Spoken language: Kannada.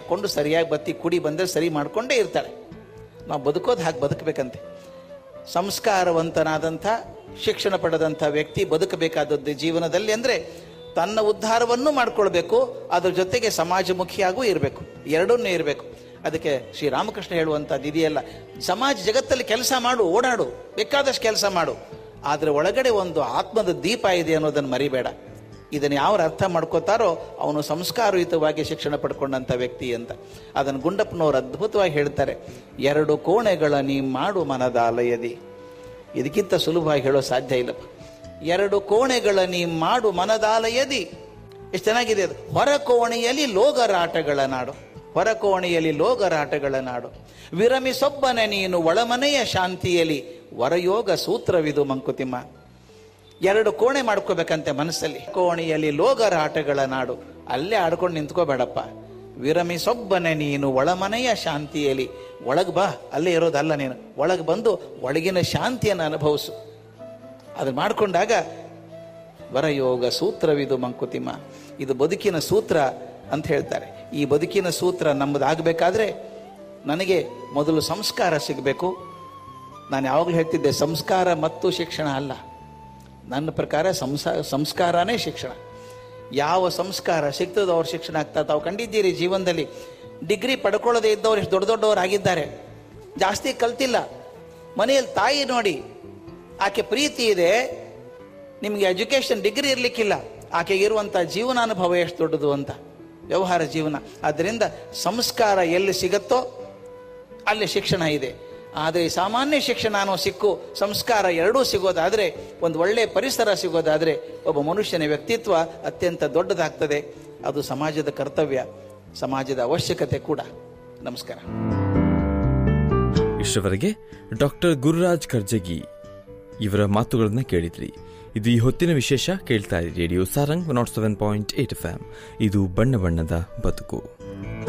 ಕೊಂಡು ಸರಿಯಾಗಿ ಬತ್ತಿ ಕುಡಿ ಬಂದರೆ ಸರಿ ಮಾಡಿಕೊಂಡೇ ಇರ್ತಾಳೆ ನಾವು ಬದುಕೋದು ಹಾಗೆ ಬದುಕಬೇಕಂತೆ ಸಂಸ್ಕಾರವಂತನಾದಂಥ ಶಿಕ್ಷಣ ಪಡೆದಂಥ ವ್ಯಕ್ತಿ ಬದುಕಬೇಕಾದದ್ದು ಜೀವನದಲ್ಲಿ ಅಂದರೆ ತನ್ನ ಉದ್ಧಾರವನ್ನು ಮಾಡ್ಕೊಳ್ಬೇಕು ಅದ್ರ ಜೊತೆಗೆ ಸಮಾಜಮುಖಿಯಾಗೂ ಇರಬೇಕು ಎರಡನ್ನೂ ಇರಬೇಕು ಅದಕ್ಕೆ ಶ್ರೀರಾಮಕೃಷ್ಣ ಹೇಳುವಂಥದ್ದು ಇದೆಯಲ್ಲ ಸಮಾಜ ಜಗತ್ತಲ್ಲಿ ಕೆಲಸ ಮಾಡು ಓಡಾಡು ಬೇಕಾದಷ್ಟು ಕೆಲಸ ಮಾಡು ಆದರೆ ಒಳಗಡೆ ಒಂದು ಆತ್ಮದ ದೀಪ ಇದೆ ಅನ್ನೋದನ್ನು ಮರಿಬೇಡ ಇದನ್ನು ಯಾರು ಅರ್ಥ ಮಾಡ್ಕೋತಾರೋ ಅವನು ಸಂಸ್ಕಾರಯುತವಾಗಿ ಶಿಕ್ಷಣ ಪಡ್ಕೊಂಡಂಥ ವ್ಯಕ್ತಿ ಅಂತ ಅದನ್ನು ಗುಂಡಪ್ಪನವರು ಅದ್ಭುತವಾಗಿ ಹೇಳ್ತಾರೆ ಎರಡು ಕೋಣೆಗಳ ನೀ ಮಾಡು ಮನದಾಲಯದಿ ಇದಕ್ಕಿಂತ ಸುಲಭವಾಗಿ ಹೇಳೋ ಸಾಧ್ಯ ಇಲ್ಲಪ್ಪ ಎರಡು ಕೋಣೆಗಳ ನೀ ಮಾಡು ಮನದಾಲಯದಿ ಎಷ್ಟು ಚೆನ್ನಾಗಿದೆ ಅದು ಹೊರ ಕೋಣೆಯಲ್ಲಿ ಲೋಗರಾಟಗಳ ನಾಡು ಹೊರ ಕೋಣೆಯಲ್ಲಿ ಲೋಗರಾಟಗಳ ನಾಡು ವಿರಮಿಸೊಬ್ಬನೆ ನೀನು ಒಳಮನೆಯ ಶಾಂತಿಯಲ್ಲಿ ವರಯೋಗ ಸೂತ್ರವಿದು ಮಂಕುತಿಮ್ಮ ಎರಡು ಕೋಣೆ ಮಾಡ್ಕೋಬೇಕಂತೆ ಮನಸ್ಸಲ್ಲಿ ಕೋಣೆಯಲ್ಲಿ ಲೋಗರಾಟಗಳ ನಾಡು ಅಲ್ಲೇ ಆಡ್ಕೊಂಡು ನಿಂತ್ಕೋಬೇಡಪ್ಪ ವಿರಮಿಸೊಬ್ಬನೆ ನೀನು ಒಳಮನೆಯ ಶಾಂತಿಯಲ್ಲಿ ಒಳಗೆ ಬಾ ಅಲ್ಲೇ ಇರೋದಲ್ಲ ನೀನು ಒಳಗೆ ಬಂದು ಒಳಗಿನ ಶಾಂತಿಯನ್ನು ಅನುಭವಿಸು ಅದನ್ನು ಮಾಡಿಕೊಂಡಾಗ ವರಯೋಗ ಸೂತ್ರವಿದು ಮಂಕುತಿಮ್ಮ ಇದು ಬದುಕಿನ ಸೂತ್ರ ಅಂತ ಹೇಳ್ತಾರೆ ಈ ಬದುಕಿನ ಸೂತ್ರ ನಮ್ಮದಾಗಬೇಕಾದ್ರೆ ನನಗೆ ಮೊದಲು ಸಂಸ್ಕಾರ ಸಿಗಬೇಕು ನಾನು ಯಾವಾಗಲೂ ಹೇಳ್ತಿದ್ದೆ ಸಂಸ್ಕಾರ ಮತ್ತು ಶಿಕ್ಷಣ ಅಲ್ಲ ನನ್ನ ಪ್ರಕಾರ ಸಂಸಾ ಸಂಸ್ಕಾರನೇ ಶಿಕ್ಷಣ ಯಾವ ಸಂಸ್ಕಾರ ಸಿಗ್ತದೋ ಅವ್ರ ಶಿಕ್ಷಣ ಆಗ್ತಾ ತಾವು ಕಂಡಿದ್ದೀರಿ ಜೀವನದಲ್ಲಿ ಡಿಗ್ರಿ ಪಡ್ಕೊಳ್ಳದೆ ಇದ್ದವ್ರು ಎಷ್ಟು ದೊಡ್ಡ ದೊಡ್ಡವರಾಗಿದ್ದಾರೆ ಜಾಸ್ತಿ ಕಲ್ತಿಲ್ಲ ಮನೆಯಲ್ಲಿ ತಾಯಿ ನೋಡಿ ಆಕೆ ಪ್ರೀತಿ ಇದೆ ನಿಮಗೆ ಎಜುಕೇಷನ್ ಡಿಗ್ರಿ ಇರಲಿಕ್ಕಿಲ್ಲ ಆಕೆಗೆ ಇರುವಂಥ ಜೀವನಾನುಭವ ಎಷ್ಟು ದೊಡ್ಡದು ಅಂತ ವ್ಯವಹಾರ ಜೀವನ ಆದ್ದರಿಂದ ಸಂಸ್ಕಾರ ಎಲ್ಲಿ ಸಿಗತ್ತೋ ಅಲ್ಲಿ ಶಿಕ್ಷಣ ಇದೆ ಆದರೆ ಸಾಮಾನ್ಯ ಶಿಕ್ಷಣ ಅನ್ನೋ ಸಿಕ್ಕು ಸಂಸ್ಕಾರ ಎರಡೂ ಸಿಗೋದಾದರೆ ಒಂದು ಒಳ್ಳೆಯ ಪರಿಸರ ಸಿಗೋದಾದರೆ ಒಬ್ಬ ಮನುಷ್ಯನ ವ್ಯಕ್ತಿತ್ವ ಅತ್ಯಂತ ದೊಡ್ಡದಾಗ್ತದೆ ಅದು ಸಮಾಜದ ಕರ್ತವ್ಯ ಸಮಾಜದ ಅವಶ್ಯಕತೆ ಕೂಡ ನಮಸ್ಕಾರ ಇಷ್ಟವರೆಗೆ ಡಾಕ್ಟರ್ ಗುರುರಾಜ್ ಕರ್ಜಗಿ ಇವರ ಮಾತುಗಳನ್ನ ಕೇಳಿದ್ರಿ ಇದು ಈ ಹೊತ್ತಿನ ವಿಶೇಷ ಕೇಳ್ತಾ ಇರಿ radio Sarang nought seven point eight F ಇದು ಬಣ್ಣ ಬಣ್ಣದ ಬದುಕು